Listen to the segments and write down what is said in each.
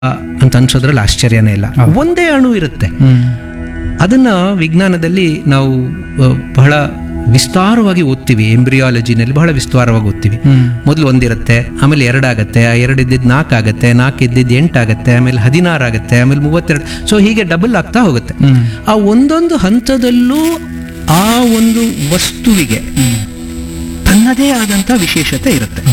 ಅಂತ ಅನ್ಸೋದ್ರಲ್ಲಿ ಆಶ್ಚರ್ಯನೇ ಇಲ್ಲ ಒಂದೇ ಅಣು ಇರುತ್ತೆ ಅದನ್ನ ವಿಜ್ಞಾನದಲ್ಲಿ ನಾವು ಆ, ಬಹಳ ವಿಸ್ತಾರವಾಗಿ ಓದ್ತೀವಿ ಎಂಬ್ರಿಯಾಲಜಿನಲ್ಲಿ ಬಹಳ ವಿಸ್ತಾರವಾಗಿ ಓದ್ತೀವಿ ಮೊದಲು ಒಂದಿರುತ್ತೆ ಆಮೇಲೆ ಎರಡಾಗತ್ತೆ ಆ ಎರಡು ಇದ್ದಿದ್ದು ನಾಲ್ಕು ಆಗತ್ತೆ ನಾಲ್ಕು ಇದ್ದಿದ್ದು ಎಂಟಾಗತ್ತೆ ಆಮೇಲೆ ಹದಿನಾರು ಆಗತ್ತೆ ಆಮೇಲೆ ಮೂವತ್ತೆರಡು ಸೊ ಹೀಗೆ ಡಬಲ್ ಆಗ್ತಾ ಹೋಗುತ್ತೆ ಆ ಒಂದೊಂದು ಹಂತದಲ್ಲೂ ಆ ಒಂದು ವಸ್ತುವಿಗೆ ತನ್ನದೇ ಆದಂಥ ವಿಶೇಷತೆ ಇರುತ್ತೆ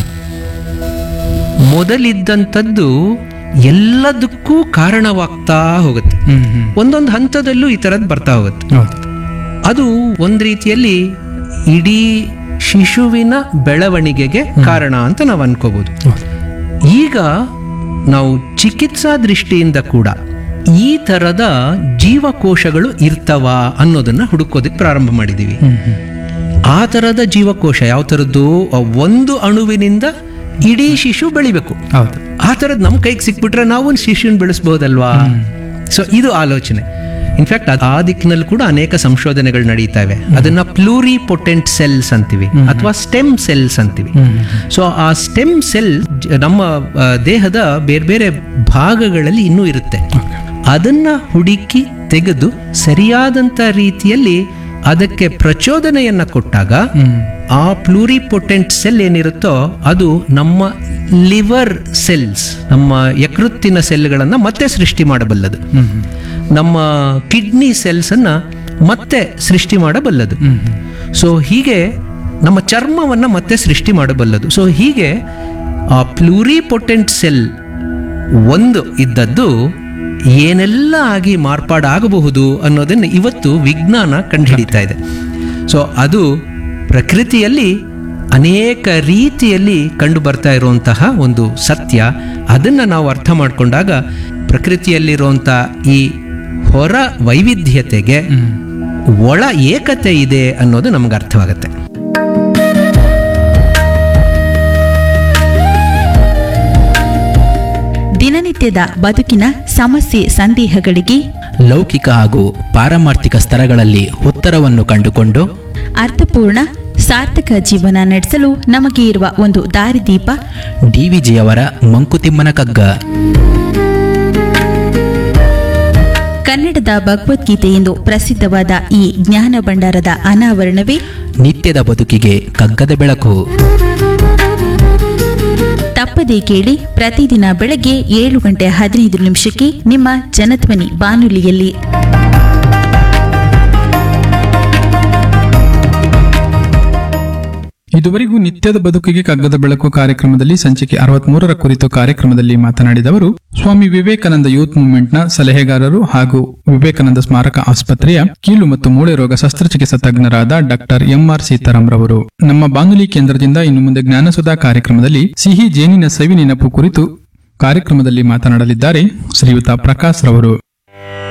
ಮೊದಲಿದ್ದಂಥದ್ದು ಎಲ್ಲದಕ್ಕೂ ಕಾರಣವಾಗ್ತಾ ಹೋಗುತ್ತೆ ಒಂದೊಂದು ಹಂತದಲ್ಲೂ ಈ ಥರದ್ದು ಬರ್ತಾ ಹೋಗುತ್ತೆ ಅದು ಒಂದು ರೀತಿಯಲ್ಲಿ ಇಡೀ ಶಿಶುವಿನ ಬೆಳವಣಿಗೆಗೆ ಕಾರಣ ಅಂತ ನಾವು ಅನ್ಕೋಬಹುದು ಈಗ ನಾವು ಚಿಕಿತ್ಸಾ ದೃಷ್ಟಿಯಿಂದ ಕೂಡ ಈ ಥರದ ಜೀವಕೋಶಗಳು ಇರ್ತವ ಅನ್ನೋದನ್ನ ಹುಡುಕೋದಕ್ಕೆ ಪ್ರಾರಂಭ ಮಾಡಿದ್ದೀವಿ ಆ ಥರದ ಜೀವಕೋಶ ಯಾವ ಥರದ್ದು ಆ ಒಂದು ಅಣುವಿನಿಂದ ಇಡೀ ಶಿಶು ಬೆಳಿಬೇಕು ಹೌದು ಆ ಥರದ್ದು ನಮ್ಮ ಕೈಗೆ ಸಿಕ್ಬಿಟ್ರೆ ನಾವು ಒಂದು ಶಿಶುನ ಬೆಳೆಸ್ಬೋದಲ್ವಾ ಸೊ ಇದು ಆಲೋಚನೆ ಇನ್ಫ್ಯಾಕ್ಟ್ ಆ ದಿಕ್ಕಿನಲ್ಲಿ ಕೂಡ ಅನೇಕ ಸಂಶೋಧನೆಗಳು ನಡೀತಾ ಇವೆ ಅದನ್ನ ಪ್ಲೂರಿ ಪೊಟೆಂಟ್ ಸೆಲ್ಸ್ ಅಂತೀವಿ ಅಥವಾ ಸ್ಟೆಮ್ ಸೆಲ್ಸ್ ಅಂತೀವಿ ಸೊ ಆ ಸ್ಟೆಮ್ ಸೆಲ್ ನಮ್ಮ ಆ, ದೇಹದ ಬೇರೆ ಬೇರೆ ಭಾಗಗಳಲ್ಲಿ ಇನ್ನೂ ಇರುತ್ತೆ ಅದನ್ನ ಹುಡುಕಿ ತೆಗೆದು ಸರಿಯಾದಂತ ರೀತಿಯಲ್ಲಿ ಅದಕ್ಕೆ ಪ್ರಚೋದನೆಯನ್ನ ಕೊಟ್ಟಾಗ ಆ ಪ್ಲೂರಿಪೊಟೆಂಟ್ ಸೆಲ್ ಏನಿರುತ್ತೋ ಅದು ನಮ್ಮ ಲಿವರ್ ಸೆಲ್ಸ್ ನಮ್ಮ ಯಕೃತ್ತಿನ ಸೆಲ್ಗಳನ್ನ ಮತ್ತೆ ಸೃಷ್ಟಿ ಮಾಡಬಲ್ಲದು ನಮ್ಮ ಕಿಡ್ನಿ ಸೆಲ್ಸ್ ಅನ್ನ ಮತ್ತೆ ಸೃಷ್ಟಿ ಮಾಡಬಲ್ಲದು ಸೊ ಹೀಗೆ ನಮ್ಮ ಚರ್ಮವನ್ನ ಮತ್ತೆ ಸೃಷ್ಟಿ ಮಾಡಬಲ್ಲದು ಸೊ ಹೀಗೆ ಆ ಪ್ಲೂರಿಪೊಟೆಂಟ್ ಸೆಲ್ ಒಂದು ಇದ್ದದ್ದು ಏನೆಲ್ಲ ಆಗಿ ಮಾರ್ಪಾಡಾಗಬಹುದು ಅನ್ನೋದನ್ನು ಇವತ್ತು ವಿಜ್ಞಾನ ಕಂಡುಹಿಡಿತಾ ಇದೆ ಸೊ ಅದು ಪ್ರಕೃತಿಯಲ್ಲಿ ಅನೇಕ ರೀತಿಯಲ್ಲಿ ಕಂಡು ಬರ್ತಾ ಇರುವಂತಹ ಒಂದು ಸತ್ಯ ಅದನ್ನು ನಾವು ಅರ್ಥ ಮಾಡಿಕೊಂಡಾಗ ಪ್ರಕೃತಿಯಲ್ಲಿರುವಂಥ ಈ ಹೊರ ವೈವಿಧ್ಯತೆಗೆ ಒಳ ಏಕತೆ ಇದೆ ಅನ್ನೋದು ನಮ್ಗೆ ಅರ್ಥವಾಗುತ್ತೆ ದಿನನಿತ್ಯದ ಬದುಕಿನ ಸಮಸ್ಯೆ ಸಂದೇಹಗಳಿಗೆ ಲೌಕಿಕ ಹಾಗೂ ಪಾರಮಾರ್ಥಿಕ ಸ್ತರಗಳಲ್ಲಿ ಉತ್ತರವನ್ನು ಕಂಡುಕೊಂಡು ಅರ್ಥಪೂರ್ಣ ಸಾರ್ಥಕ ಜೀವನ ನಡೆಸಲು ನಮಗೆ ಇರುವ ಒಂದು ದಾರಿದೀಪ ಡಿವಿಜಿಯವರ ಮಂಕುತಿಮ್ಮನ ಕಗ್ಗ ಕನ್ನಡದ ಭಗವದ್ಗೀತೆ ಎಂದು ಪ್ರಸಿದ್ಧವಾದ ಈ ಜ್ಞಾನ ಭಂಡಾರದ ಅನಾವರಣವೇ ನಿತ್ಯದ ಬದುಕಿಗೆ ಕಗ್ಗದ ಬೆಳಕು ತಪ್ಪದೇ ಕೇಳಿ ಪ್ರತಿದಿನ ಬೆಳಗ್ಗೆ ಏಳು ಗಂಟೆ ಹದಿನೈದು ನಿಮಿಷಕ್ಕೆ ನಿಮ್ಮ ಜನಧ್ವನಿ ಬಾನುಲಿಯಲ್ಲಿ ಇದುವರೆಗೂ ನಿತ್ಯದ ಬದುಕಿಗೆ ಕಗ್ಗದ ಬೆಳಕು ಕಾರ್ಯಕ್ರಮದಲ್ಲಿ ಸಂಚಿಕೆ ಅರವತ್ಮೂರರ ಕುರಿತು ಕಾರ್ಯಕ್ರಮದಲ್ಲಿ ಮಾತನಾಡಿದವರು ಸ್ವಾಮಿ ವಿವೇಕಾನಂದ ಯೂತ್ ಮೂವ್ಮೆಂಟ್ನ ಸಲಹೆಗಾರರು ಹಾಗೂ ವಿವೇಕಾನಂದ ಸ್ಮಾರಕ ಆಸ್ಪತ್ರೆಯ ಕೀಲು ಮತ್ತು ಮೂಳೆ ರೋಗ ಶಸ್ತ್ರಚಿಕಿತ್ಸಾ ತಜ್ಞರಾದ ಡಾಕ್ಟರ್ ಎಂಆರ್ ಸೀತಾರಾಮ್ ರವರು ನಮ್ಮ ಬಾನುಲಿ ಕೇಂದ್ರದಿಂದ ಇನ್ನು ಮುಂದೆ ಜ್ಞಾನಸುಧಾ ಕಾರ್ಯಕ್ರಮದಲ್ಲಿ ಸಿಹಿ ಜೇನಿನ ಸವಿ ನೆನಪು ಕುರಿತು ಕಾರ್ಯಕ್ರಮದಲ್ಲಿ ಮಾತನಾಡಲಿದ್ದಾರೆ ಶ್ರೀಯುತ ಪ್ರಕಾಶ್ ರವರು